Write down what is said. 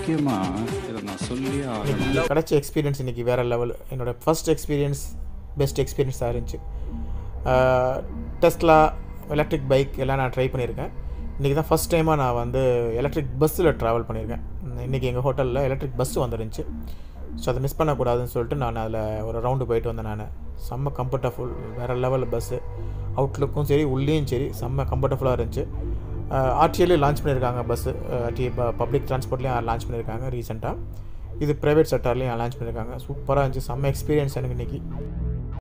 முக்கியமாக இதை நான் சொல்லி ஆகணும் இன்னைக்கு கிடைச்ச எக்ஸ்பீரியன்ஸ் இன்றைக்கி வேறு லெவல் என்னோடய ஃபர்ஸ்ட் எக்ஸ்பீரியன்ஸ் பெஸ்ட் எக்ஸ்பீரியன்ஸாக இருந்துச்சு டெஸ்லா எலக்ட்ரிக் பைக் எல்லாம் நான் ட்ரை பண்ணியிருக்கேன் இன்றைக்கி தான் ஃபஸ்ட் டைமாக நான் வந்து எலக்ட்ரிக் பஸ்ஸில் ட்ராவல் பண்ணியிருக்கேன் இன்றைக்கி எங்கள் ஹோட்டலில் எலக்ட்ரிக் பஸ் வந்துருந்துச்சு ஸோ அதை மிஸ் பண்ணக்கூடாதுன்னு சொல்லிட்டு நான் அதில் ஒரு ரவுண்டு போயிட்டு வந்தேன் நான் செம்ம கம்ஃபர்டபுள் வேறு லெவலில் பஸ்ஸு அவுட்லுக்கும் சரி உள்ளேயும் சரி செம்ம கம்ஃபர்டபுளாக இருந்துச்சு ஆர்டிஏலே லான்ச் பண்ணியிருக்காங்க பஸ்ஸு ஆர்டிஏ பப்ளிக் ட்ரான்ஸ்போர்ட்லேயும் லான்ச் பண்ணியிருக்காங்க ரீசெண்டாக இது ப்ரைவேட் செக்டார்லேயும் லான்ச் பண்ணியிருக்காங்க சூப்பராக இருந்துச்சு செம்ம எக்ஸ்பீரியன்ஸ் எனக்கு இன்றைக்கி